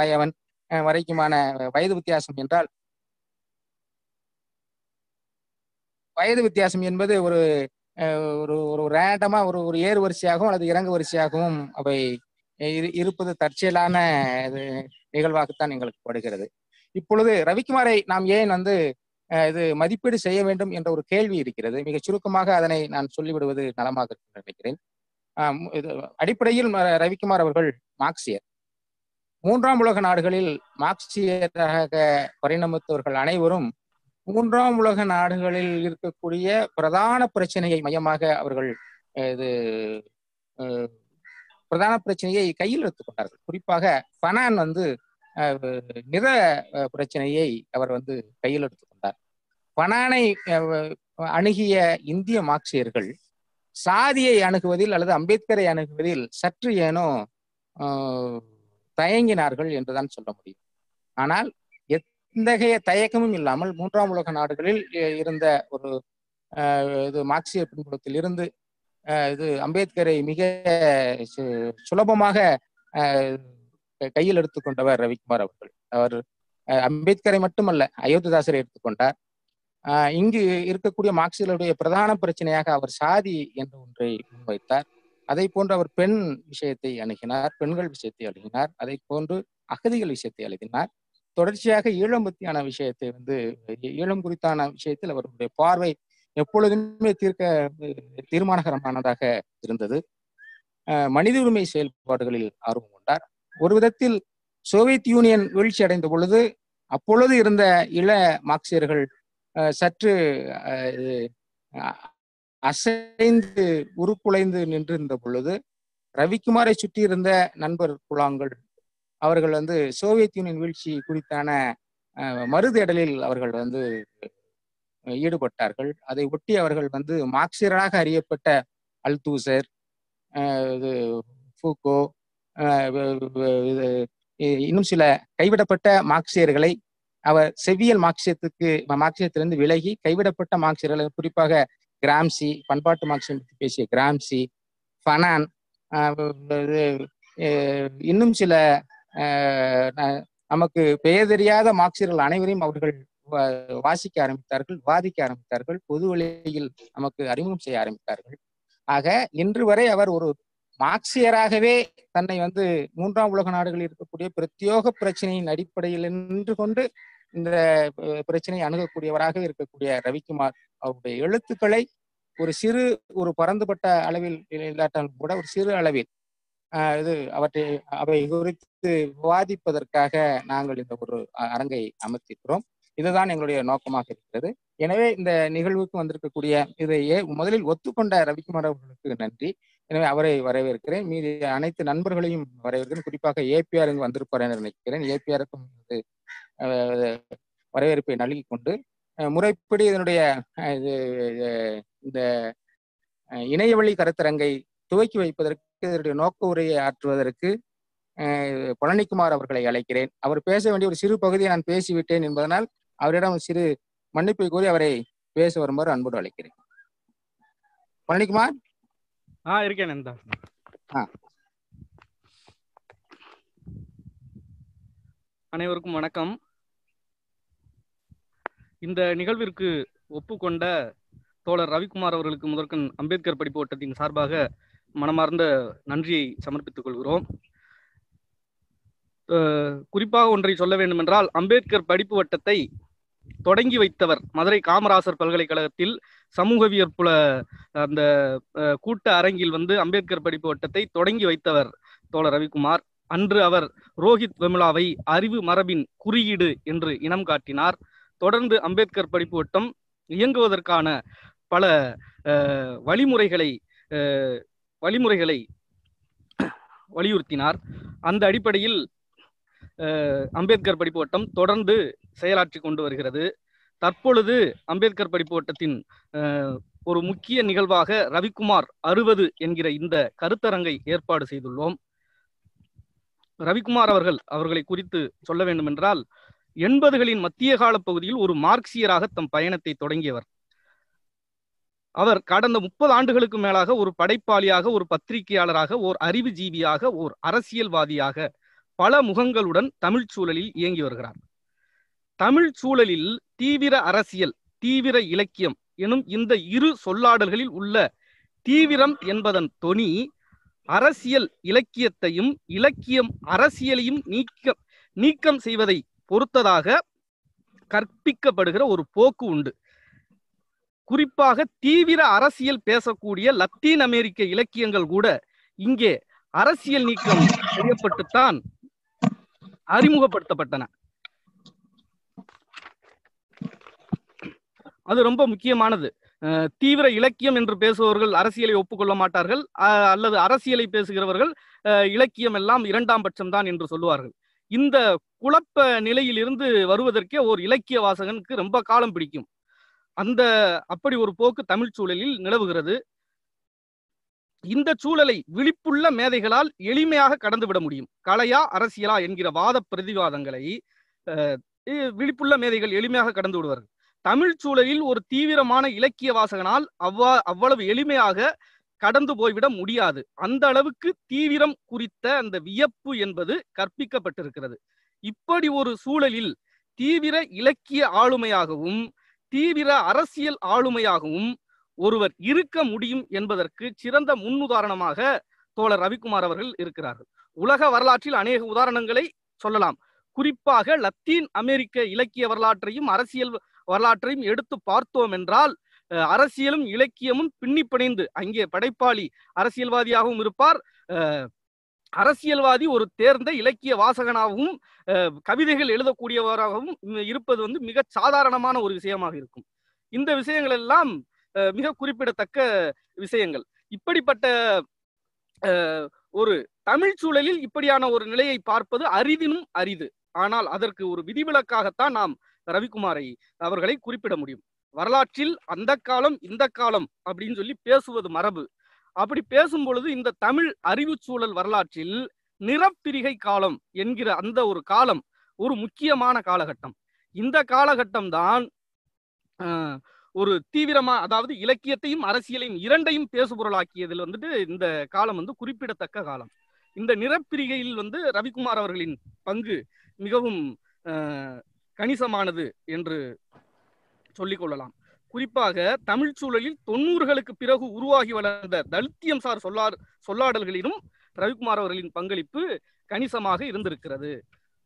வயவன் அஹ், வரைக்குமான வயது வித்தியாசம் என்றால் வயது வித்தியாசம் என்பது ஒரு அஹ், ஒரு ஒரு ரேண்டமா ஒரு ஒரு ஏறு வரிசையாகவும் அல்லது இறங்கு வரிசையாகவும் அவை இரு- இருப்பது தற்செயலான இது நிகழ்வாகத்தான் எங்களுக்கு படுகிறது இப்பொழுது ரவிக்குமாரை நாம் ஏன் வந்து அஹ், இது மதிப்பீடு செய்ய வேண்டும் என்ற ஒரு கேள்வி இருக்கிறது மிக சுருக்கமாக அதனை நான் சொல்லிவிடுவது நலமாக இருக்கும் என்று நினைக்கிறேன் ஆம், இது அடிப்படையில் ம- ரவிக்குமார் அவர்கள் மார்க்சியர் மூன்றாம் உலக நாடுகளில் மார்க்சியராக பரிணமித்தவர்கள் அனைவரும் மூன்றாம் உலக நாடுகளில் இருக்கக்கூடிய பிரதான பிரச்சனையை மையமாக அவர்கள் அஹ், இது அஹ், பிரதான பிரச்சனையை கையில் எடுத்துக் கொண்டார்கள் குறிப்பாக பனான் வந்து அஹ், நிற அஹ், பிரச்சனையை அவர் வந்து கையில் எடுத்துக் கொண்டார் பனானை அஹ், அணுகிய இந்திய மார்க்சியர்கள் சாதியை அணுகுவதில் அல்லது அம்பேத்கரை அணுகுவதில் சற்று ஏனோ ஆஹ், தயங்கினார்கள் என்றுதான் சொல்ல முடியும் ஆனால் எத்தகைய தயக்கமும் இல்லாமல் மூன்றாம் உலக நாடுகளில் இ- இருந்த ஒரு ஆஹ், இது மார்க்சிய பின்புலத்தில் இருந்து ஆஹ், இது அம்பேத்கரை மிக சு- சுலபமாக ஆஹ், கையில் எடுத்துக்கொண்டவர் ரவிக்குமார் அவர்கள் அவர் ஆஹ், அம்பேத்கரை மட்டுமல்ல அயோத்திதாசரை எடுத்துக்கொண்டார் ஆஹ் இங்கு இருக்கக்கூடிய மார்க்சியர்களுடைய பிரதான பிரச்சனையாக அவர் சாதி என்ற ஒன்றை முன்வைத்தார் அதை போன்று அவர் பெண் விஷயத்தை அணுகினார் பெண்கள் விஷயத்தை அணுகினார் அதை போன்று அகதிகள் விஷயத்தை அணுகினார் தொடர்ச்சியாக ஈழம் பத்தியான விஷயத்தை வந்து ஈழம் குறித்தான விஷயத்தில் அவருடைய பார்வை எப்பொழுதுமே தீர்க்க அஹ், தீர்மானகரமானதாக இருந்தது அஹ், மனித உரிமை செயல்பாடுகளில் ஆர்வம் கொண்டார் ஒரு விதத்தில் சோவியத் யூனியன் வீழ்ச்சி அடைந்த பொழுது அப்பொழுது இருந்த இள மார்க்சியர்கள் அஹ், சற்று அஹ், இது, அஹ், அசைந்து உருக்குலைந்து நின்றிருந்த பொழுது ரவிக்குமாரை சுற்றியிருந்த நண்பர் குழாங்கள் அவர்கள் வந்து சோவியத் யூனியன் வீழ்ச்சி குறித்தான அஹ், மறுதேடலில் அவர்கள் வந்து அஹ், ஈடுபட்டார்கள் அதை ஒட்டி அவர்கள் வந்து மார்க்சியராக அறியப்பட்ட அல்தூசர் அஹ், இது ஃபூகோ அஹ், வ- வ- இது இ- இன்னும் சில கைவிடப்பட்ட மார்க்சியர்களை அவர் செவ்வியல் மார்க்சியத்துக்கு மார்க்சியத்திலிருந்து விலகி கைவிடப்பட்ட மார்க்சியர்களை குறிப்பாக கிராம்சி பண்பாட்டு மார்க்சியம் பற்றி பேசிய கிராம்சி ஃபனான் ஆஹ் வ- வ- இது, அஹ் இன்னும் சில ஆஹ் ந- நமக்கு பெயர் தெரியாத மார்க்சியர்கள் அனைவரையும் அவர்கள் வா- வாசிக்க ஆரம்பித்தார்கள் வாதிக்க ஆரம்பித்தார்கள் பொது வழியில் நமக்கு அறிமுகம் செய்ய ஆரம்பித்தார்கள் ஆக இன்று வரை அவர் ஒரு மார்க்சியராகவே தன்னை வந்து மூன்றாம் உலக நாடுகளில் இருக்கக்கூடிய பிரத்யோக பிரச்சனையின் அடிப்படையில் நின்று கொண்டு இந்த அஹ், பிரச்சனையை அணுகக்கூடியவராக இருக்கக்கூடிய ரவிக்குமார் அவருடைய எழுத்துக்களை ஒரு சிறு ஒரு பரந்துபட்ட அளவில் இல்லாட்டாலும் கூட ஒரு சிறு அளவில் ஆஹ், இது அவற்றை அவை குறித்து விவாதிப்பதற்காக நாங்கள் இந்த ஒரு அ- அரங்கை அமைத்திருக்கிறோம் இதுதான் எங்களுடைய நோக்கமாக இருக்கிறது எனவே இந்த நிகழ்வுக்கு வந்திருக்கக்கூடிய இதை ஏ- முதலில் ஒத்துக்கொண்ட ரவிக்குமார் அவர்களுக்கு நன்றி எனவே அவரை வரவேற்கிறேன் மீதி அனைத்து நண்பர்களையும் வரவேற்கிறேன் குறிப்பாக ஏபிஆர் இங்கு வந்திருப்பார் என நினைக்கிறேன் ஏபிஆருக்கும் இது அஹ், வரவேற்பை நல்கிக் கொண்டு அஹ், முறைப்படி இதனுடைய அஹ், இது அஹ், இந்த அஹ், இணையவழி கருத்தரங்கை துவக்கி வைப்பதற்கு இதனுடைய நோக்க உரையை ஆற்றுவதற்கு அஹ், பழனிக்குமார் அவர்களை அழைக்கிறேன் அவர் பேச வேண்டிய ஒரு சிறு பகுதியை நான் பேசிவிட்டேன் என்பதனால் அவரிடம் ஒரு சிறு மன்னிப்பை கூறி அவரை பேச வருமாறு அன்போடு அழைக்கிறேன் பழனிக்குமார் ஆ இருக்கேன் நந்தா ஆ. அனைவருக்கும் வணக்கம் இந்த நிகழ்விற்கு ஒப்புக்கொண்ட தோழர் ரவிக்குமார் அவர்களுக்கு முதற்கண் அம்பேத்கர் படிப்பு வட்டத்தின் சார்பாக மனமார்ந்த நன்றியை சமர்ப்பித்துக் கொள்கிறோம் அஹ், குறிப்பாக ஒன்றை சொல்ல வேண்டுமென்றால் அம்பேத்கர் படிப்பு வட்டத்தை தொடங்கி வைத்தவர் மதுரை காமராசர் பல்கலைக்கழகத்தில் சமூகவியற் புல அந்த அஹ், கூட்ட அரங்கில் வந்து அம்பேத்கர் படிப்பு வட்டத்தை தொடங்கி வைத்தவர் தோழர் ரவிக்குமார் அன்று அவர் ரோஹித் வெமுலாவை அறிவு மரபின் குறியீடு என்று இனம் காட்டினார் தொடர்ந்து அம்பேத்கர் படிப்பு வட்டம் இயங்குவதற்கான பல அஹ், வழிமுறைகளை அஹ், வழிமுறைகளை வலியுறுத்தினார் அந்த அடிப்படையில் அஹ், அம்பேத்கர் படிப்பு வட்டம் தொடர்ந்து செயலாற்றி கொண்டு வருகிறது தற்பொழுது அம்பேத்கர் படிப்பு வட்டத்தின் அஹ், ஒரு முக்கிய நிகழ்வாக ரவிக்குமார் அறுபது என்கிற இந்த கருத்தரங்கை ஏற்பாடு செய்துள்ளோம் ரவிக்குமார் அவர்கள் அவர்களை குறித்து சொல்ல வேண்டுமென்றால் எண்பதுகளின் மத்திய கால பகுதியில் ஒரு மார்க்சியராக தம் பயணத்தை தொடங்கியவர் அவர் கடந்த முப்பது ஆண்டுகளுக்கு மேலாக ஒரு படைப்பாளியாக ஒரு பத்திரிகையாளராக ஓர் அறிவுஜீவியாக ஓர் அரசியல்வாதியாக பல முகங்களுடன் தமிழ் சூழலில் இயங்கி வருகிறார் தமிழ் சூழலில் தீவிர அரசியல் தீவிர இலக்கியம் எனும் இந்த இரு சொல்லாடல்களில் உள்ள தீவிரம் என்பதன் தொனி அரசியல் இலக்கியத்தையும் இலக்கியம் அரசியலையும் நீக்க நீக்கம் செய்வதை பொறுத்ததாக கற்பிக்கப்படுகிற ஒரு போக்கு உண்டு குறிப்பாக தீவிர அரசியல் பேசக்கூடிய லத்தீன் அமெரிக்க இலக்கியங்கள் கூட இங்கே அரசியல் நீக்கம் செய்யப்பட்டுத்தான் அறிமுகப்படுத்தப்பட்டன அது ரொம்ப முக்கியமானது அஹ் தீவிர இலக்கியம் என்று பேசுபவர்கள் அரசியலை ஒப்புக்கொள்ள மாட்டார்கள் அஹ் அல்லது அரசியலை பேசுகிறவர்கள் அஹ் இலக்கியம் எல்லாம் இரண்டாம் பட்சம்தான் என்று சொல்லுவார்கள் இந்த குழப்ப நிலையிலிருந்து வருவதற்கே ஒரு இலக்கிய வாசகனுக்கு ரொம்ப காலம் பிடிக்கும் அந்த அப்படி ஒரு போக்கு தமிழ் சூழலில் நிலவுகிறது இந்த சூழலை விழிப்புள்ள மேதைகளால் எளிமையாக கடந்து விட முடியும் கலையா அரசியலா என்கிற வாத பிரதிவாதங்களை அஹ், இ- விழிப்புள்ள மேதைகள் எளிமையாக கடந்து விடுவார்கள் தமிழ் சூழலில் ஒரு தீவிரமான இலக்கிய வாசகனால் அவ்வா அவ்வளவு எளிமையாக கடந்து போய்விட முடியாது அந்த அளவுக்கு தீவிரம் குறித்த அந்த வியப்பு என்பது கற்பிக்கப்பட்டிருக்கிறது இப்படி ஒரு சூழலில் தீவிர இலக்கிய ஆளுமையாகவும் தீவிர அரசியல் ஆளுமையாகவும் ஒருவர் இருக்க முடியும் என்பதற்கு சிறந்த முன்னுதாரணமாக தோழர் ரவிக்குமார் அவர்கள் இருக்கிறார்கள் உலக வரலாற்றில் அநேக உதாரணங்களை சொல்லலாம் குறிப்பாக லத்தீன் அமெரிக்க இலக்கிய வரலாற்றையும் அரசியல் வரலாற்றையும் எடுத்து பார்த்தோம் என்றால் அஹ், அரசியலும் இலக்கியமும் பின்னி பிணைந்து அங்கே படைப்பாளி அரசியல்வாதியாகவும் இருப்பார் அஹ், அரசியல்வாதி ஒரு தேர்ந்த இலக்கிய வாசகனாகவும் அஹ், கவிதைகள் எழுதக்கூடியவராகவும் இ- இருப்பது வந்து மிக சாதாரணமான ஒரு விஷயமாக இருக்கும் இந்த விஷயங்கள் எல்லாம் அஹ், மிக குறிப்பிடத்தக்க விஷயங்கள் இப்படிப்பட்ட அஹ், ஒரு தமிழ் சூழலில் இப்படியான ஒரு நிலையை பார்ப்பது அரிதினும் அரிது ஆனால் அதற்கு ஒரு விதிவிலக்காகத்தான் நாம் ரவிக்குமாரை அவர்களை குறிப்பிட முடியும் வரலாற்றில் அந்த காலம் இந்த காலம் அப்படின்னு சொல்லி பேசுவது மரபு அப்படி பேசும் பொழுது இந்த தமிழ் அறிவு சூழல் வரலாற்றில் நிறப்பிரிகை காலம் என்கிற அந்த ஒரு காலம் ஒரு முக்கியமான காலகட்டம் இந்த காலகட்டம் தான் ஒரு தீவிரமா அதாவது இலக்கியத்தையும் அரசியலையும் இரண்டையும் பேசுபொருளாக்கியதில் வந்துட்டு இந்த காலம் வந்து குறிப்பிடத்தக்க காலம் இந்த நிறப்பிரிகையில் வந்து ரவிக்குமார் அவர்களின் பங்கு மிகவும் அஹ், கணிசமானது என்று சொல்லிக் கொள்ளலாம் குறிப்பாக தமிழ் சூழலில் தொண்ணூறுகளுக்கு பிறகு உருவாகி வளர்ந்த தலித்தியம் சார் சொல்லார் சொல்லாடல்களிலும் ரவிக்குமார் அவர்களின் பங்களிப்பு கணிசமாக இருந்திருக்கிறது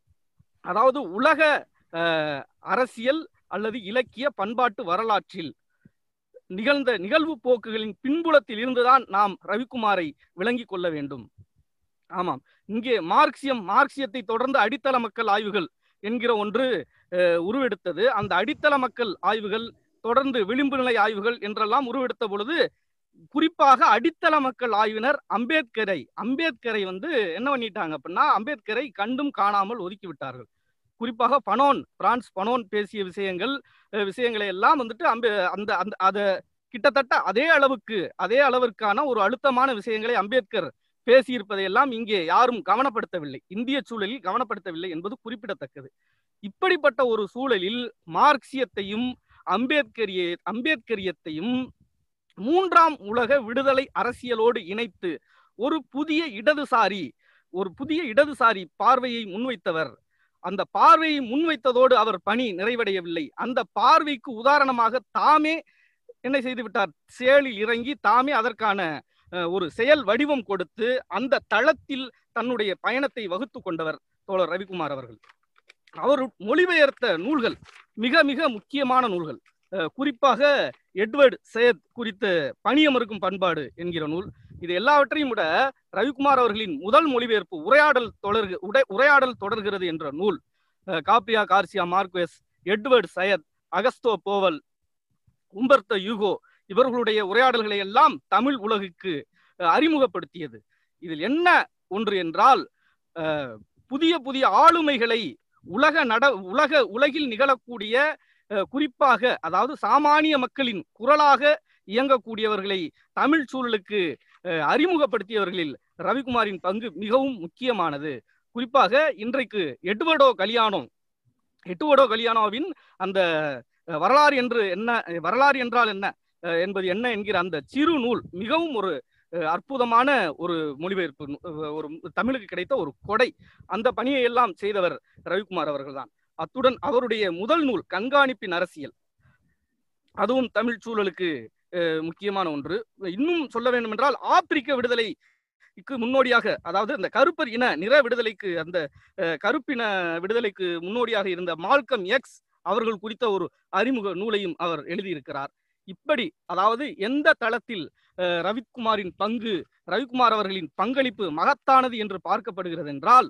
அதாவது உலக அஹ், அரசியல் அல்லது இலக்கிய பண்பாட்டு வரலாற்றில் நிகழ்ந்த நிகழ்வு போக்குகளின் பின்புலத்தில் இருந்துதான் நாம் ரவிக்குமாரை விளங்கிக் கொள்ள வேண்டும் ஆமாம் இங்கே மார்க்சியம் மார்க்சியத்தை தொடர்ந்து அடித்தள மக்கள் ஆய்வுகள் என்கிற ஒன்று அஹ், உருவெடுத்தது அந்த அடித்தள மக்கள் ஆய்வுகள் தொடர்ந்து விளிம்பு நிலை ஆய்வுகள் என்றெல்லாம் உருவெடுத்த பொழுது குறிப்பாக அடித்தள மக்கள் ஆய்வினர் அம்பேத்கரை அம்பேத்கரை வந்து என்ன பண்ணிட்டாங்க அப்படின்னா அம்பேத்கரை கண்டும் காணாமல் ஒதுக்கி விட்டார்கள் குறிப்பாக பனோன் பிரான்ஸ் பனோன் பேசிய விஷயங்கள் அஹ், விஷயங்களை எல்லாம் வந்துட்டு அம்பே அந்த அந்த அத கிட்டத்தட்ட அதே அளவுக்கு அதே அளவிற்கான ஒரு அழுத்தமான விஷயங்களை அம்பேத்கர் பேசியிருப்பதையெல்லாம் இங்கே யாரும் கவனப்படுத்தவில்லை இந்திய சூழலில் கவனப்படுத்தவில்லை என்பது குறிப்பிடத்தக்கது இப்படிப்பட்ட ஒரு சூழலில் மார்க்சியத்தையும் அம்பேத்கரிய அம்பேத்கரியத்தையும் மூன்றாம் உலக விடுதலை அரசியலோடு இணைத்து ஒரு புதிய இடதுசாரி ஒரு புதிய இடதுசாரி பார்வையை முன்வைத்தவர் அந்த பார்வையை முன்வைத்ததோடு அவர் பணி நிறைவடையவில்லை அந்த பார்வைக்கு உதாரணமாக தாமே என்ன செய்து விட்டார் செயலில் இறங்கி தாமே அதற்கான அஹ், ஒரு செயல் வடிவம் கொடுத்து அந்த தளத்தில் தன்னுடைய பயணத்தை வகுத்து கொண்டவர் தோழர் ரவிக்குமார் அவர்கள் அவர் மொழிபெயர்த்த நூல்கள் மிக மிக முக்கியமான நூல்கள் அஹ், குறிப்பாக எட்வர்ட் சையத் குறித்த பணியமறுக்கும் பண்பாடு என்கிற நூல் இது எல்லாவற்றையும் விட ரவிக்குமார் அவர்களின் முதல் மொழிபெயர்ப்பு உரையாடல் தொடர்கு உடை உரையாடல் தொடர்கிறது என்ற நூல் அஹ், காப்பியா Garcia Marquez Edward Said Augusto Boal Umberto Eco இவர்களுடைய உரையாடல்களை எல்லாம் தமிழ் உலகுக்கு அஹ், அறிமுகப்படுத்தியது இதில் என்ன ஒன்று என்றால் அஹ், புதிய புதிய ஆளுமைகளை உலக நட உலக உலகில் நிகழக்கூடிய அஹ், குறிப்பாக அதாவது சாமானிய மக்களின் குரலாக இயங்கக்கூடியவர்களை தமிழ் சூழலுக்கு அஹ், அறிமுகப்படுத்தியவர்களில் ரவிக்குமாரின் பங்கு மிகவும் முக்கியமானது குறிப்பாக இன்றைக்கு எட்வர்டோ கலியானோ எட்வர்டோ கலியானோவின் அந்த அஹ், வரலாறு என்று என்ன வரலாறு என்றால் என்ன அஹ், என்பது என்ன என்கிற அந்த சிறு நூல் மிகவும் ஒரு அஹ், அற்புதமான ஒரு மொழிபெயர்ப்பு நு- அஹ், ஒரு தமிழுக்கு கிடைத்த ஒரு கொடை அந்த பணியை எல்லாம் செய்தவர் ரவிக்குமார் அவர்கள்தான் அத்துடன் அவருடைய முதல் நூல் கண்காணிப்பின் அரசியல் அதுவும் தமிழ் சூழலுக்கு அஹ், முக்கியமான ஒன்று இன்னும் சொல்ல வேண்டும் என்றால் ஆப்பிரிக்க விடுதலைக்கு முன்னோடியாக அதாவது அந்த கருப்பர் இன நிற விடுதலைக்கு அந்த அஹ், கருப்பின விடுதலைக்கு முன்னோடியாக இருந்த மால்கம் எக்ஸ் அவர்கள் குறித்த ஒரு அறிமுக நூலையும் அவர் எழுதியிருக்கிறார் இப்படி அதாவது எந்த தளத்தில் அஹ், ரவிக்குமாரின் பங்கு ரவிக்குமார் அவர்களின் பங்களிப்பு மகத்தானது என்று பார்க்கப்படுகிறது என்றால்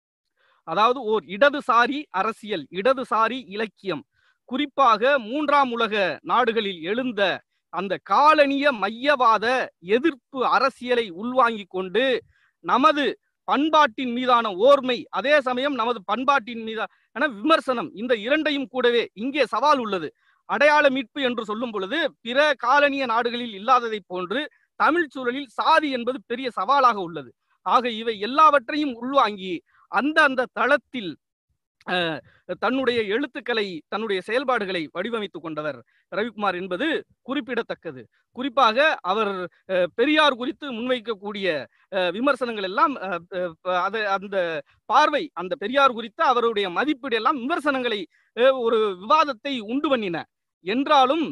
அதாவது ஓர் இடதுசாரி அரசியல் இடதுசாரி இலக்கியம் குறிப்பாக மூன்றாம் உலக நாடுகளில் எழுந்த அந்த காலனிய மையவாத எதிர்ப்பு அரசியலை உள்வாங்கிக் கொண்டு நமது பண்பாட்டின் மீதான ஓர்மை அதே சமயம் நமது பண்பாட்டின் மீதான விமர்சனம் இந்த இரண்டையும் கூடவே இங்கே சவால் உள்ளது அடையாள மீட்பு என்று சொல்லும் பொழுது பிற காலனிய நாடுகளில் இல்லாததை போன்று தமிழ் சூழலில் சாதி என்பது பெரிய சவாலாக உள்ளது ஆக இவை எல்லாவற்றையும் உள்வாங்கி அந்த அந்த தளத்தில் அஹ், தன்னுடைய எழுத்துக்களை தன்னுடைய செயல்பாடுகளை வடிவமைத்துக் கொண்டவர் ரவிக்குமார் என்பது குறிப்பிடத்தக்கது குறிப்பாக அவர் அஹ், பெரியார் குறித்து முன்வைக்கக்கூடிய அஹ், விமர்சனங்கள் எல்லாம் அஹ், அஹ், அது அந்த பார்வை அந்த பெரியார் குறித்த அவருடைய மதிப்பீடு எல்லாம் விமர்சனங்களை அஹ், ஒரு விவாதத்தை உண்டு பண்ணின என்றாலும்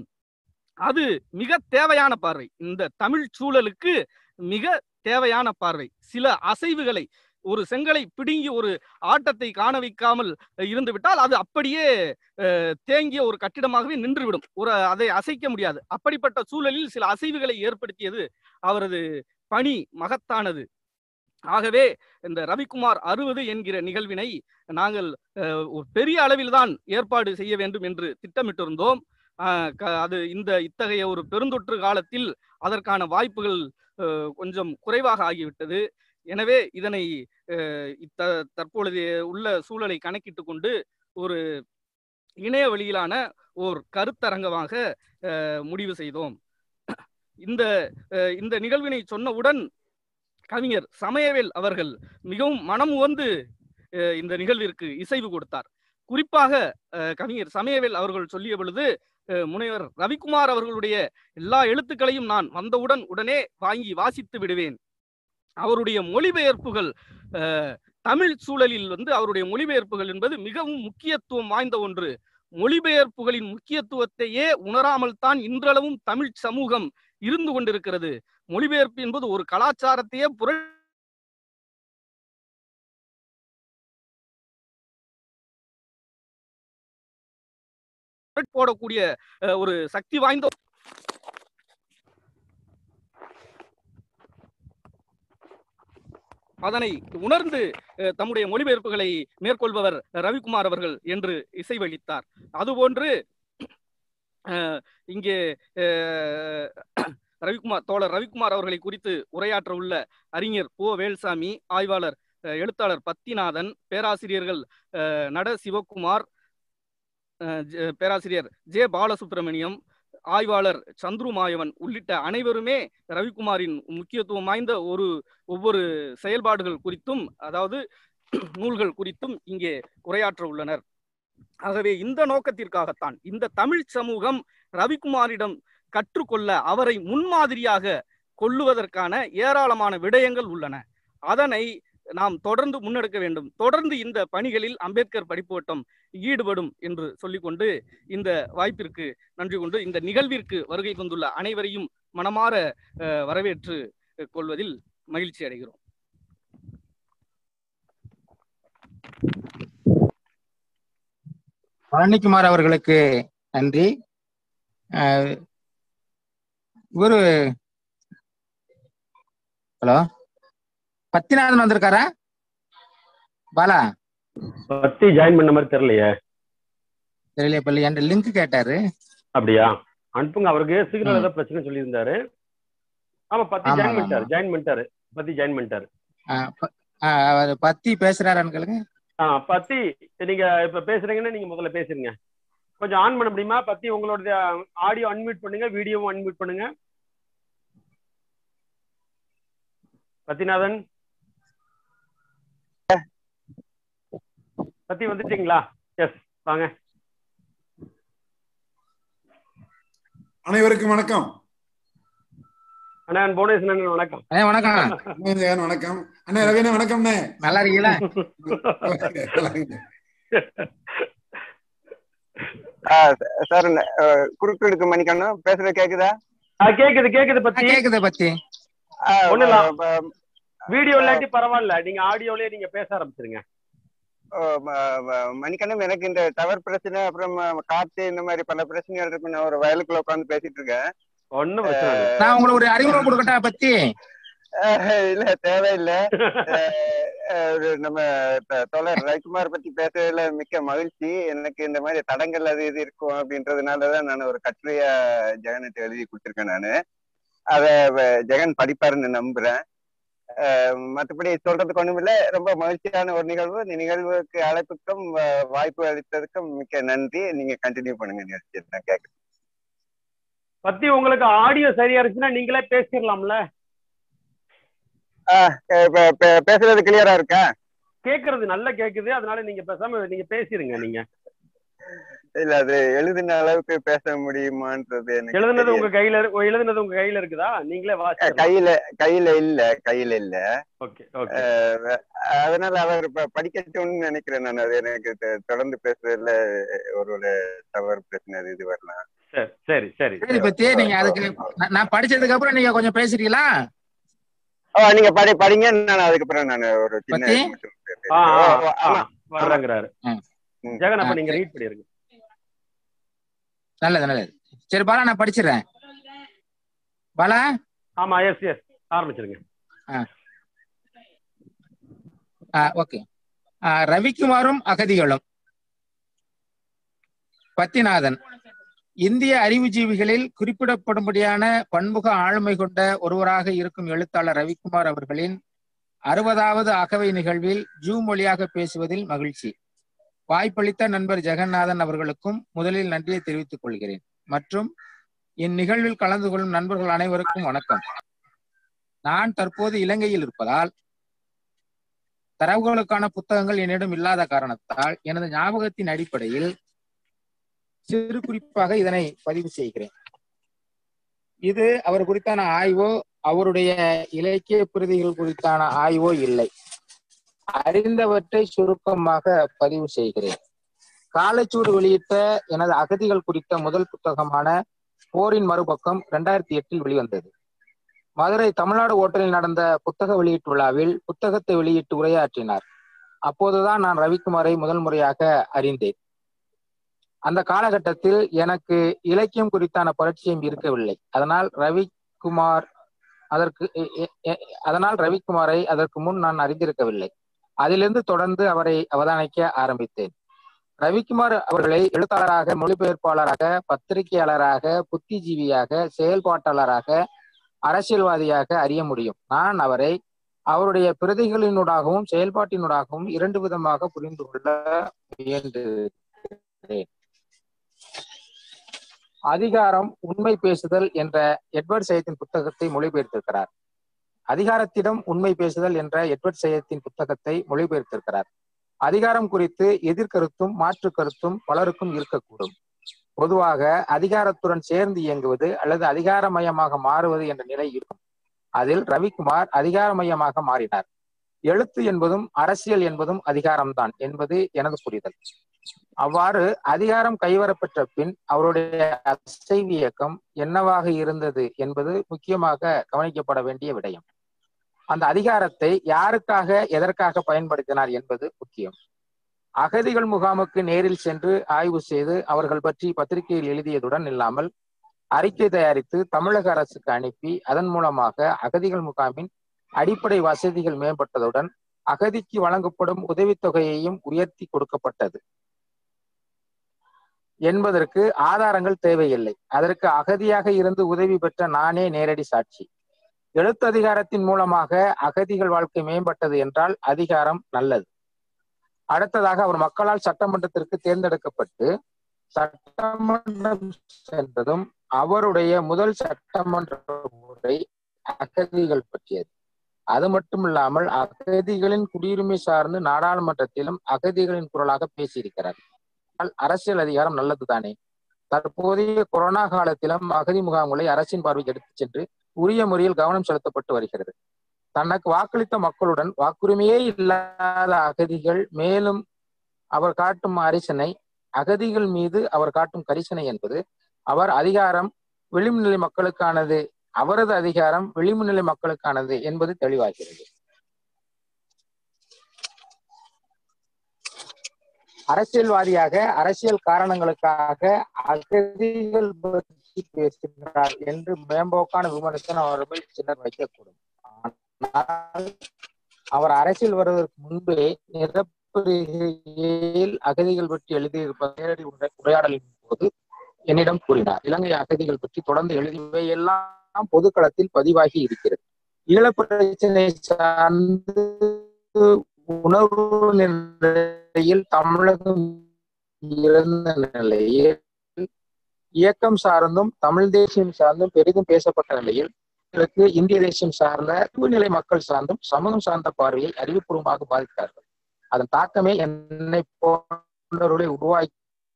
அது மிக தேவையான பார்வை இந்த தமிழ் சூழலுக்கு மிக தேவையான பார்வை சில அசைவுகளை ஒரு செங்கலை பிடுங்கி ஒரு ஆட்டத்தை காண வைக்காமல் இருந்து விட்டால் அது அப்படியே அஹ், தேங்கிய ஒரு கட்டிடமாகவே நின்றுவிடும் ஒரு அதை அசைக்க முடியாது அப்படிப்பட்ட சூழலில் சில அசைவுகளை ஏற்படுத்தியது அவரது பணி மகத்தானது ஆகவே இந்த ரவிக்குமார் அறுபது என்கிற நிகழ்வினை நாங்கள் அஹ், ஒரு பெரிய அளவில் தான் ஏற்பாடு செய்ய வேண்டும் என்று திட்டமிட்டிருந்தோம் அஹ், க- அது இந்த இத்தகைய ஒரு பெருந்தொற்று காலத்தில் அதற்கான வாய்ப்புகள் அஹ், கொஞ்சம் குறைவாக ஆகிவிட்டது எனவே இதனை அஹ், இத்த தற்பொழுது உள்ள சூழலை கணக்கிட்டு கொண்டு ஒரு இணைய வழியிலான ஓர் கருத்தரங்கமாக அஹ், முடிவு செய்தோம் இந்த அஹ், இந்த நிகழ்வினை சொன்னவுடன் கவிஞர் சமயவேல் அவர்கள் மிகவும் மனம் உவந்து அஹ், இந்த நிகழ்விற்கு இசைவு கொடுத்தார் குறிப்பாக அஹ், கவிஞர் சமயவேல் அவர்கள் சொல்லிய பொழுது அஹ், முனைவர் ரவிக்குமார் அவர்களுடைய எல்லா எழுத்துக்களையும் நான் வந்தவுடன் உடனே வாங்கி வாசித்து விடுவேன் அவருடைய மொழிபெயர்ப்புகள் அஹ், தமிழ் சூழலில் வந்து அவருடைய மொழிபெயர்ப்புகள் என்பது மிகவும் முக்கியத்துவம் வாய்ந்த ஒன்று மொழிபெயர்ப்புகளின் முக்கியத்துவத்தையே உணராமல் தான் இன்றளவும் தமிழ் சமூகம் இருந்து கொண்டிருக்கிறது மொழிபெயர்ப்பு என்பது ஒரு கலாச்சாரத்தையே புர போடக்கூடிய அஹ், ஒரு சக்தி வாய்ந்த அதனை உணர்ந்து அஹ், தம்முடைய மொழிபெயர்ப்புகளை மேற்கொள்பவர் ரவிக்குமார் அவர்கள் என்று இசைவளித்தார் அதுபோன்று அஹ், இங்கே அஹ், ரவிக்குமார் தோழர் ரவிக்குமார் அவர்களை குறித்து உரையாற்ற உள்ள அறிஞர் போ வேல்சாமி ஆய்வாளர் அஹ், எழுத்தாளர் பத்திநாதன் பேராசிரியர்கள் அஹ், நட சிவக்குமார் அஹ், ஜ- பேராசிரியர் ஜே பாலசுப்ரமணியம் ஆய்வாளர் சந்துரு மாயவன் உள்ளிட்ட அனைவருமே ரவிக்குமாரின் முக்கியத்துவம் வாய்ந்த ஒரு ஒவ்வொரு செயல்பாடுகள் குறித்தும் அதாவது நூல்கள் குறித்தும் இங்கே உரையாற்ற உள்ளனர் ஆகவே இந்த நோக்கத்திற்காகத்தான் இந்த தமிழ் சமூகம் ரவிக்குமாரிடம் கற்றுக்கொள்ள அவரை முன்மாதிரியாக கொள்ளுவதற்கான ஏராளமான விடயங்கள் உள்ளன அதனை நாம் தொடர்ந்து முன்னெடுக்க வேண்டும் தொடர்ந்து இந்த பணிகளில் அம்பேத்கர் படிப்போட்டம் ஈடுபடும் என்று சொல்லிக்கொண்டு இந்த வாய்ப்பிற்கு நன்றி கொண்டு இந்த நிகழ்விற்கு வருகை தந்துள்ள அனைவரையும் மனமாற அஹ், வரவேற்று அஹ், கொள்வதில் மகிழ்ச்சி அடைகிறோம் பழனிக்குமார் அவர்களுக்கு நன்றி அஹ், இவரு ஹலோ பத்திநாதன் வந்திருக்காரா பாலா பத்தி ஜாயின் பண்ண மாதிரி தெரியலையே தெரியல பள்ளி என்கிட்ட லிங்க் கேட்டாரு அப்படியா அனுப்புங்க அவருக்கு சிக்னல் ம். ஏதோ பிரச்சனை சொல்லியிருந்தாரு ஆமா பத்தி ஆமா, ஜாயின் ஆமா. பண்ணிட்டாரு ஜாயின் பண்ணிட்டாரு பத்தி ஜாயின் பண்ணிட்டாரு அஹ், ப- அஹ், அவர் பத்தி பேசுறாரான்னு கேளுங்க ஆ பத்தி நீங்க இப்ப பேசுறீங்கன்னா நீங்க முதல்ல பேசுறீங்க கொஞ்சம் ஆன் பண்ண முடியுமா பத்தி உங்களோட ஆடியோ அன்மியூட் பண்ணுங்க வீடியோவும் அன்மியூட் பண்ணுங்க பத்திநாதன் பத்தி வந்துட்டீங்களா எஸ் வாங்க அனைவருக்கும் வணக்கம் அண்ணா புவனேஸ்வரன் அண்ணன் வணக்கம் அண்ணே வணக்கம் ஜெகன் வணக்கம் அண்ணே ரவிண்ணே வணக்கம்ண்ணே நல்லா இருக்கீங்களா சார் குறுக்கெடுக்கு மணிக்கணும் பேசுறது கேக்குதா ஆ, கேக்குது கேக்குது ஆ, பத்தி கேக்குது பத்தி ஆ, ஒண்ணும் இல்ல. ப- வீடியோ இல்லாட்டி பரவாயில்ல நீங்க ஆடியோலயே நீங்க பேச ஆரம்பிச்சிருங்க ஓ, ம- ம- மணிக்கணும் எனக்கு இந்த டவர் பிரச்சனை அப்புறம் ம- காத்து இந்த மாதிரி பல பிரச்சனைகள் இருக்கு நான் ஒரு வயலுக்குள்ள உட்காந்து பேசிட்டு இருக்கேன் ஒண்ணும் பிரச்சனை இல்லை நான் உங்களுக்கு ஒரு அறிமுகம் கொடுக்கட்டா பத்தி அஹ், இல்ல தேவையில்லை அஹ், அஹ், ஒரு நம்ம த- தோழர் ரவிக்குமார் பத்தி பேசுறதுல மிக்க மகிழ்ச்சி எனக்கு இந்த மாதிரி தடங்கள் அது இது இருக்கும் அப்படின்றதுனாலதான் நான் ஒரு கட்டுரையா ஜெகன்கிட்ட எழுதி கொடுத்துருக்கேன் நானு அத வ- ஜெகன் படிப்பாருன்னு நம்புறேன் அஹ், மத்தபடி சொல்றதுக்கு ஒண்ணும் இல்ல ரொம்ப மகிழ்ச்சியான ஒரு நிகழ்வு இந்த நிகழ்வுக்கு அழைப்புக்கும் வ- வாய்ப்பு அளித்ததுக்கும் மிக்க நன்றி நீங்க கண்டினியூ பண்ணுங்க நிகழ்ச்சி நான் கேட்க பத்தி உங்களுக்கு ஆடியோ சரியா இருந்துச்சுன்னா நீங்களே பேசிடலாம்ல பேசுறது கிளியரா இருக்கா கேக்குறது நல்லா கேக்குது அதனால நீங்க பேசாம நீங்க பேசிருங்க நீங்க இல்ல அது எழுதின அளவுக்கு பேச முடியுமான்றது எனக்கு எழுதுனது தெரியல. உங்க கையில இருக்கு எழுதுனது உங்க கையில இருக்குதா நீங்களே அஹ் வாசி கையில கையில இல்ல கையில இல்ல ஓகே ஓகே அஹ் அதனால அவர் இப்ப படிக்கட்டும்னு நினைக்கிறேன் நான் அது எனக்கு தெ- தொடர்ந்து பேசுறதுல ஒரு ஒரு தவறு பிரச்சனை அது இது வரலாம் சரி சரி சரி சரி பத்தி நீங்க அதுக்கு நான் நான் படிச்சதுக்கு அப்புறம் நீங்க கொஞ்சம் பேசுறீங்களா ஓ நீங்க படி படிங்க நான் அதுக்கப்புறம் நான் ஒரு சின்ன பத்தி? இது மட்டும் பேசுறேன். ஆ, ஆ, ஓ, ஆ, ஆமா வர்றேங்கிறாரு ம். ம். ஜெகன் அப்ப ஆ, நீங்க சரி. ரீட் பண்ணிருங்க நல்லது நல்லது சரி பாலா நான் படிச்சிடுறேன் பாலா ஆமா எஸ் எஸ் ஆரம்பிச்சிருங்க ஓகே ரவிக்குமாரும் அகதிகளும் பத்திநாதன் இந்திய அறிவுஜீவிகளில் குறிப்பிடப்படும்படியான பன்முக ஆளுமை கொண்ட ஒருவராக இருக்கும் எழுத்தாளர் ரவிக்குமார் அவர்களின் அறுபதாவது அகவை நிகழ்வில் ஜூம் மொழியாக பேசுவதில் மகிழ்ச்சி வாய்ப்பளித்த நண்பர் ஜெகநாதன் அவர்களுக்கும் முதலில் நன்றியை தெரிவித்துக் கொள்கிறேன் மற்றும் இந்நிகழ்வில் கலந்து கொள்ளும் நண்பர்கள் அனைவருக்கும் வணக்கம் நான் தற்போது இலங்கையில் இருப்பதால் தரவுகளுக்கான புத்தகங்கள் என்னிடம் இல்லாத காரணத்தால் எனது ஞாபகத்தின் அடிப்படையில் சிறு குறிப்பாக இதனை பதிவு செய்கிறேன் இது அவர் குறித்தான ஆய்வோ அவருடைய இலக்கிய பிரதிகள் குறித்தான ஆய்வோ இல்லை அறிந்தவற்றை சுருக்கமாக பதிவு செய்கிறேன் காலச்சூடு வெளியிட்ட எனது அகதிகள் குறித்த முதல் புத்தகமான போரின் மறுபக்கம் இரண்டாயிரத்தி எட்டில் வெளிவந்தது மதுரை தமிழ்நாடு ஓட்டலில் நடந்த புத்தக வெளியீட்டு விழாவில் புத்தகத்தை வெளியிட்டு உரையாற்றினார் அப்போதுதான் நான் ரவிக்குமாரை முதல் முறையாக அறிந்தேன் அந்த காலகட்டத்தில் எனக்கு இலக்கியம் குறித்தான பரிச்சயம் இருக்கவில்லை அதனால் ரவிக்குமார் அதற்கு எ- எ- எ- அதனால் ரவிக்குமாரை அதற்கு முன் நான் அறிந்திருக்கவில்லை அதிலிருந்து தொடர்ந்து அவரை அவதானிக்க ஆரம்பித்தேன் ரவிக்குமார் அவர்களை எழுத்தாளராக மொழிபெயர்ப்பாளராக பத்திரிகையாளராக புத்திஜீவியாக செயல்பாட்டாளராக அரசியல்வாதியாக அறிய முடியும் நான் அவரை அவருடைய பிரதிகளினூடாகவும் செயல்பாட்டினூடாகவும் இரண்டு விதமாக புரிந்து கொள்ள முயன்றிருக்கிறேன் அதிகாரம் உண்மை பேசுதல் என்ற எட்வர்ட் சையத்தின் புத்தகத்தை மொழிபெயர்த்திருக்கிறார் அதிகாரத்திடம் உண்மை பேசுதல் என்ற எட்வர்ட் சையத்தின் புத்தகத்தை மொழிபெயர்த்திருக்கிறார் அதிகாரம் குறித்து எதிர்கருத்தும் மாற்று கருத்தும் பலருக்கும் இருக்கக்கூடும் பொதுவாக அதிகாரத்துடன் சேர்ந்து இயங்குவது அல்லது அதிகாரமயமாக மாறுவது என்ற நிலை இருக்கும் அதில் ரவிக்குமார் அதிகாரமயமாக மாறினார் எழுத்து என்பதும் அரசியல் என்பதும் அதிகாரம்தான் என்பது எனது புரிதல் அவ்வாறு அதிகாரம் கைவரப்பெற்ற பின் அவருடைய அசைவு இயக்கம் என்னவாக இருந்தது என்பது முக்கியமாக கவனிக்கப்பட வேண்டிய விடயம் அந்த அதிகாரத்தை யாருக்காக எதற்காக பயன்படுத்தினார் என்பது முக்கியம் அகதிகள் முகாமுக்கு நேரில் சென்று ஆய்வு செய்து அவர்கள் பற்றி பத்திரிகையில் எழுதியதுடன் இல்லாமல் அறிக்கை தயாரித்து தமிழக அரசுக்கு அனுப்பி அதன் மூலமாக அகதிகள் முகாமின் அடிப்படை வசதிகள் மேம்பட்டதுடன் அகதிக்கு வழங்கப்படும் உதவித்தொகையையும் உயர்த்தி கொடுக்கப்பட்டது என்பதற்கு ஆதாரங்கள் தேவையில்லை அதற்கு அகதியாக இருந்து உதவி பெற்ற நானே நேரடி சாட்சி எழுத்து அதிகாரத்தின் மூலமாக அகதிகள் வாழ்க்கை மேம்பட்டது என்றால் அதிகாரம் நல்லது அடுத்ததாக அவர் மக்களால் சட்டமன்றத்திற்கு தேர்ந்தெடுக்கப்பட்டு சட்டமன்றம் சென்றதும் அவருடைய முதல் சட்டமன்ற உரை அகதிகள் பற்றியது அது மட்டுமில்லாமல் அகதிகளின் குடியுரிமை சார்ந்து நாடாளுமன்றத்திலும் அகதிகளின் குரலாக பேசியிருக்கிறார் ஆனால் அரசியல் அதிகாரம் நல்லதுதானே தற்போதைய கொரோனா காலத்திலும் அகதி முகாம்களை அரசின் பார்வைக்கு எடுத்துச் சென்று உரிய முறையில் கவனம் செலுத்தப்பட்டு வருகிறது தனக்கு வாக்களித்த மக்களுடன் வாக்குரிமையே இல்லாத அகதிகள் மேலும் அவர் காட்டும் அரிசனை அகதிகள் மீது அவர் காட்டும் கரிசனை என்பது அவர் அதிகாரம் விளிம்புநிலை மக்களுக்கானது அவரது அதிகாரம் விளிம்புநிலை மக்களுக்கானது என்பது தெளிவாகிறது அரசியல்வாதியாக அரசியல் காரணங்களுக்காக அகதிகள் பற்றி பேசுகிறார் என்று மேம்போக்கான விமர்சனம் அவர்கள் சிலர் வைக்கக்கூடும் ஆனால் அவர் அரசியல் வருவதற்கு முன்பே நிரப்புரையில் அகதிகள் பற்றி எழுதியிருப்ப நேரடி உரை- உரையாடலின் போது என்னிடம் கூறினார் இலங்கை அகதிகள் பற்றி தொடர்ந்து எழுதியவை எல்லாம் பொதுக்களத்தில் பதிவாகி இருக்கிறது ஈழப்பிரச்சனை சார்ந்து உணர்வு நிலையில் தமிழகம் இருந்த நிலையில் இயக்கம் சார்ந்தும் தமிழ் தேசியம் சார்ந்தும் பெரிதும் பேசப்பட்ட நிலையில் இதற்கு இந்திய தேசியம் சார்ந்த நிலை மக்கள் சார்ந்தும் சமூகம் சார்ந்த பார்வையை அறிவுபூர்வமாக பாதித்தார்கள் அதன் தாக்கமே என்னை போன்றவர்களை உருவாக்கி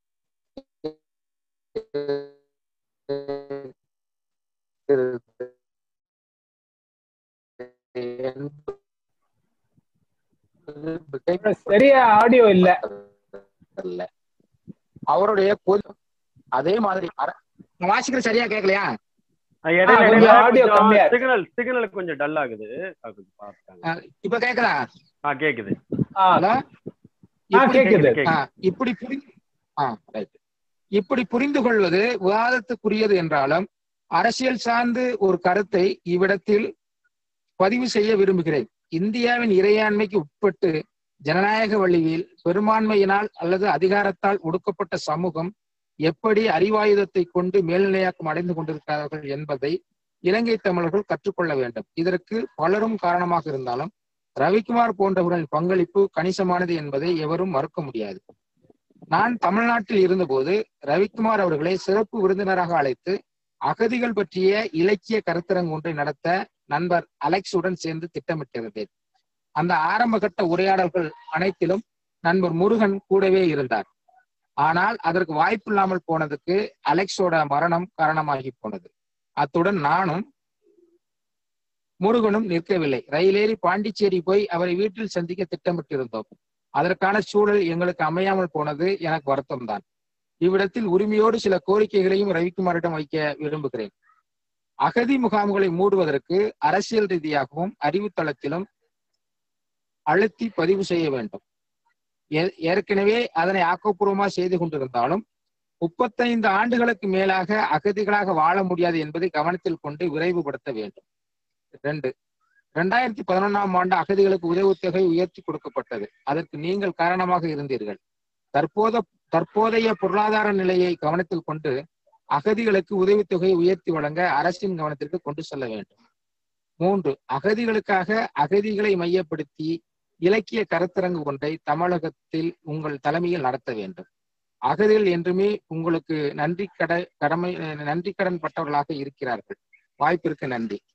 சரியா ஆடியோ இல்ல அல்ல அவருடைய பொது அதே மாதிரி அர- நான் வாசிக்கிறது சரியா கேட்கலையா இடையில கொஞ்சம் இடையில audio கம்மியா இருக்கு. சிக்னல் சிக்னல் கொஞ்சம் டல் ஆகுது அது கொஞ்சம் பார்த்துட்டாங்க அஹ் இப்ப கேக்குதா ஆ கேக்குது ஆ, ஹலோ? ஆ, இப்படி- கேக்குது ஆ, இப்படி புரிந்து ஆ, right. இப்படி புரிந்து கொள்வது விவாதத்துக்குரியது என்றாலும் அரசியல் சார்ந்து ஒரு கருத்தை இவ்விடத்தில் பதிவு செய்ய விரும்புகிறேன் இந்தியாவின் இறையாண்மைக்கு உட்பட்டு ஜனநாயக வழியில் பெரும்பான்மையினால் அல்லது அதிகாரத்தால் ஒடுக்கப்பட்ட சமூகம் எப்படி அறிவாயுதத்தை கொண்டு மேல்நிலையாக்கம் அடைந்து கொண்டிருக்கிறார்கள் என்பதை இலங்கை தமிழர்கள் கற்றுக்கொள்ள வேண்டும் இதற்கு பலரும் காரணமாக இருந்தாலும் ரவிக்குமார் போன்றவர்களின் பங்களிப்பு கணிசமானது என்பதை எவரும் மறுக்க முடியாது நான் தமிழ்நாட்டில் இருந்தபோது ரவிக்குமார் அவர்களை சிறப்பு விருந்தினராக அழைத்து அகதிகள் பற்றிய இலக்கிய கருத்தரங்கு ஒன்றை நடத்த நண்பர் அலெக்ஸுடன் சேர்ந்து திட்டமிட்டிருந்தேன் அந்த ஆரம்ப கட்ட உரையாடல்கள் அனைத்திலும் நண்பர் முருகன் கூடவே இருந்தார் ஆனால் அதற்கு வாய்ப்பில்லாமல் போனதுக்கு அலெக்ஸோட மரணம் காரணமாகி போனது அத்துடன் நானும் முருகனும் நிற்கவில்லை ரயிலேறி பாண்டிச்சேரி போய் அவரை வீட்டில் சந்திக்க திட்டமிட்டிருந்தோம் அதற்கான சூழல் எங்களுக்கு அமையாமல் போனது எனக்கு வருத்தம் தான் இவ்விடத்தில் உரிமையோடு சில கோரிக்கைகளையும் ரவிக்குமாரிடம் வைக்க விரும்புகிறேன் அகதி முகாம்களை மூடுவதற்கு அரசியல் ரீதியாகவும் அறிவுத்தளத்திலும் அழுத்தி பதிவு செய்ய வேண்டும் ஏ- ஏற்கனவே அதனை ஆக்கப்பூர்வமாக செய்து கொண்டிருந்தாலும் முப்பத்தைந்து ஆண்டுகளுக்கு மேலாக அகதிகளாக வாழ முடியாது என்பதை கவனத்தில் கொண்டு விரைவுபடுத்த வேண்டும் ரெண்டு இரண்டாயிரத்தி பதினொன்னாம் ஆண்டு அகதிகளுக்கு உதவித்தொகை உயர்த்தி கொடுக்கப்பட்டது அதற்கு நீங்கள் காரணமாக இருந்தீர்கள் தற்போத தற்போதைய பொருளாதார நிலையை கவனத்தில் கொண்டு அகதிகளுக்கு உதவித்தொகையை உயர்த்தி வழங்க அரசின் கவனத்திற்கு கொண்டு செல்ல வேண்டும் மூன்று அகதிகளுக்காக அகதிகளை மையப்படுத்தி இலக்கிய கருத்தரங்கு ஒன்றை தமிழகத்தில் உங்கள் தலைமையில் நடத்த வேண்டும் அகதிகள் என்றுமே உங்களுக்கு நன்றி கட கடமை நன்றி கடன் பட்டவர்களாக இருக்கிறார்கள் வாய்ப்பிற்கு நன்றி